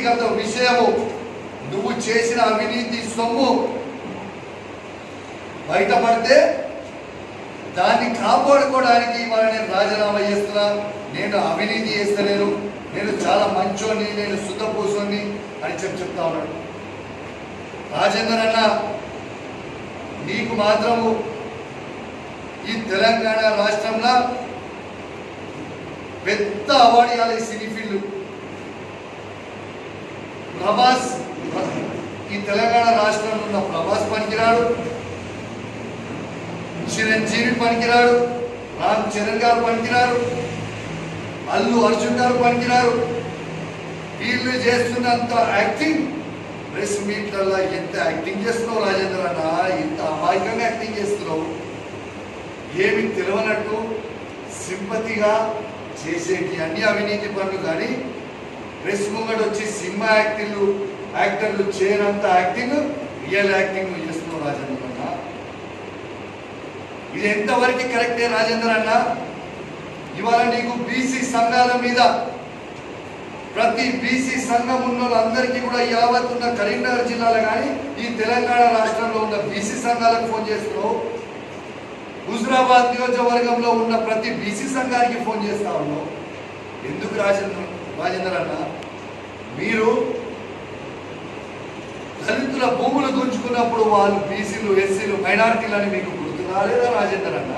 వ్యక్తిగత విషయము నువ్వు చేసిన అవినీతి సొమ్ము బయటపడితే దాన్ని కాపాడుకోవడానికి ఇవాళ నేను రాజీనామా చేస్తున్నా నేను అవినీతి చేస్తలేను నేను చాలా మంచోని నేను శుద్ధపూసోని అని చెప్పి చెప్తా ఉన్నాడు రాజేందర్ అన్న నీకు మాత్రము ఈ తెలంగాణ రాష్ట్రంలో పెద్ద అవార్డు ఇవ్వాలి ఈ సినీ ఫీల్డ్ ప్రభాస్ ఈ తెలంగాణ రాష్ట్రంలో ఉన్న ప్రభాస్ పనికిరాడు చిరంజీవి పనికిరాడు రామ్ చరణ్ గారు పనికిరారు అల్లు అర్జున్ గారు పనికిరారు వీళ్ళు చేస్తున్నంత యాక్టింగ్ ప్రెస్ మీట్లలో ఎంత యాక్టింగ్ చేస్తున్నావు రాజేంద్ర అన్న ఎంత అమాయకంగా యాక్టింగ్ చేస్తున్నావు ఏమి తెలియనట్టు సింపతిగా చేసేటి అన్ని అవినీతి పనులు కానీ ప్రెస్ ముంగట వచ్చి సినిమా యాక్టింగ్లు యాక్టర్లు చేయనంత యాక్టింగ్ రియల్ యాక్టింగ్ నువ్వు చేస్తున్నావు రాజేంద్ర అన్న ఇది ఎంతవరకు కరెక్టే రాజేంద్ర అన్న ఇవాళ నీకు బీసీ సంఘాల మీద ప్రతి బీసీ సంఘం ఉన్న వాళ్ళందరికీ కూడా యావత్ ఉన్న కరీంనగర్ జిల్లాలో కానీ ఈ తెలంగాణ రాష్ట్రంలో ఉన్న బీసీ సంఘాలకు ఫోన్ చేస్తున్నావు హుజరాబాద్ నియోజకవర్గంలో ఉన్న ప్రతి బీసీ సంఘానికి ఫోన్ చేస్తా ఉన్నావు ఎందుకు రాజేంద్ర రాజేంద్ర అన్న మీరు దళితుల భూములు గుంజుకున్నప్పుడు వాళ్ళు బీసీలు ఎస్సీలు మైనారిటీలు అని మీకు గుర్తు రాలేదా రాజేందర్ అన్న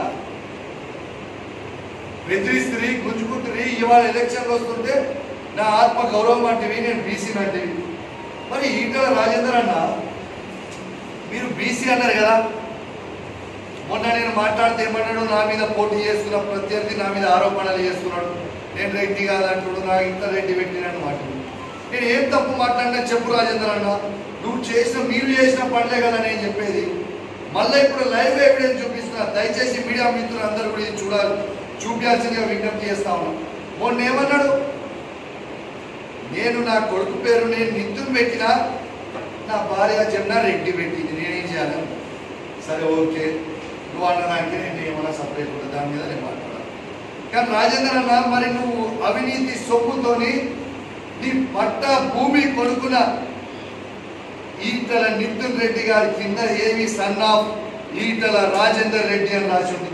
బెదిరిస్తుంది గుంజుకుంటుంది ఇవాళ ఎలక్షన్లు వస్తుంటే నా ఆత్మ గౌరవం అంటివి నేను బీసీ అంటివి మరి ఈటల రాజేందర్ అన్న మీరు బీసీ అన్నారు కదా మొన్న నేను మాట్లాడితే ఏమన్నాడు నా మీద పోటీ చేస్తున్న ప్రత్యర్థి నా మీద ఆరోపణలు చేస్తున్నాడు నేను రెడ్డి కాదంటుడు నా ఇంత రెడ్డి పెట్టినట్టు మాట నేను ఏం తప్పు మాట్లాడినా చెప్పు రాజేంద్ర అన్న నువ్వు చేసిన మీరు చేసిన పనులే కదా నేను చెప్పేది మళ్ళీ ఇప్పుడు లైవ్ ఎవిడెన్స్ చూపిస్తున్నా దయచేసి మీడియా మిత్రులు అందరూ కూడా ఇది చూడాలి చూపించాల్సిందిగా విజ్ఞప్తి చేస్తా ఉన్నాను మొన్న ఏమన్నాడు నేను నా కొడుకు పేరు నేను నిత్యం పెట్టినా నా భార్య జమున రెడ్డి పెట్టింది నేనేం చేయాలి సరే ఓకే నువ్వు అన్నదానికి నేను ఏమన్నా సపరేట్ ఉంటుంది దాని మీద నేను మాట్లాడాలి కానీ రాజేంద్ర అన్న మరి నువ్వు అవినీతి సొమ్ముతోని నీ పట్ట భూమి కొనుక్కున్న ఈటల నితిన్ రెడ్డి గారి కింద ఏవి సన్ ఆఫ్ ఈటల రాజేందర్ రెడ్డి అని రాసింది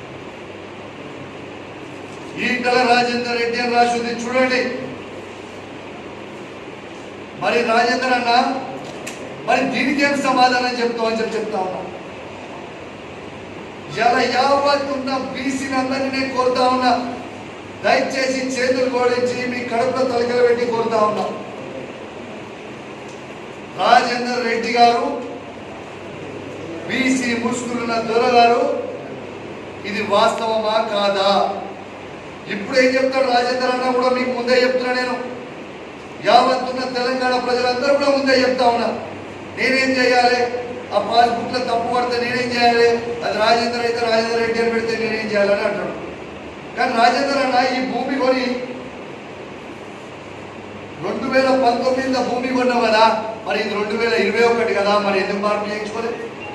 ఈటల రాజేందర్ రెడ్డి అని రాసింది చూడండి మరి రాజేందర్ అన్న మరి దీనికి ఏం సమాధానం చెప్తావు అని చెప్పి చెప్తా ఉన్నా ఇలా యావత్ ఉన్న బీసీని అందరినీ నేను కోరుతా ఉన్నా దయచేసి చేతులు కోడించి మీ కడుపులో తలకలు పెట్టి కోరుతా ఉన్నా రాజేందర్ రెడ్డి గారు బీసీ ముసుగులున్న దొర గారు ఇది వాస్తవమా కాదా ఇప్పుడు ఏం చెప్తాడు రాజేందర్ అన్న కూడా మీకు ముందే చెప్తున్నా నేను యావత్తున్న తెలంగాణ ప్రజలందరూ కూడా ముందే చెప్తా ఉన్నా నేనేం చేయాలి ఆ పాస్బుక్ లో తప్పు పడితే నేనేం చేయాలి అది రాజేందర్ అయితే రాజేందర్ రెడ్డి అని పెడితే నేనేం చేయాలని అంటాడు కానీ రాజేందర్ అన్న ఈ భూమి కొని రెండు వేల పంతొమ్మిదిలో భూమి కొన్నావు కదా మరి ఇది రెండు వేల ఇరవై ఒకటి కదా మరి ఎందుకు మార్పు చేయించుకోలేదు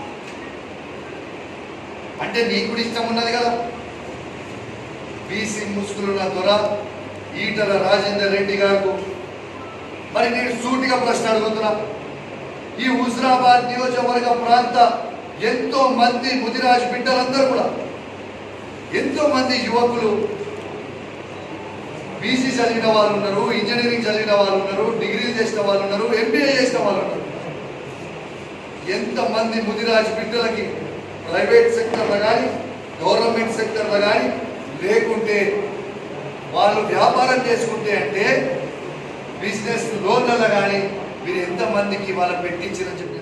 అంటే నీకు కూడా ఇష్టం ఉన్నది కదా బీసీ ముసుగులున్న దొర ఈటల రాజేందర్ రెడ్డి గారు మరి నేను సూటిగా ప్రశ్న అడుగుతున్నా ఈ హుజరాబాద్ నియోజకవర్గ ప్రాంత ఎంతో మంది ముదిరాజ్ బిడ్డలందరూ కూడా ఎంతో మంది యువకులు బీసీ చదివిన వాళ్ళు ఉన్నారు ఇంజనీరింగ్ చదివిన వాళ్ళు ఉన్నారు డిగ్రీలు చేసిన వాళ్ళు ఉన్నారు ఎంబీఏ చేసిన వాళ్ళు ఉన్నారు ఎంతమంది ముదిరాజ్ బిడ్డలకి ప్రైవేట్ సెక్టర్లో కానీ గవర్నమెంట్ సెక్టర్లో కానీ లేకుంటే వాళ్ళు వ్యాపారం చేసుకుంటే అంటే బిజినెస్ లోన్లలో కానీ మీరు ఎంతమందికి వాళ్ళు పెట్టించారని చెప్పి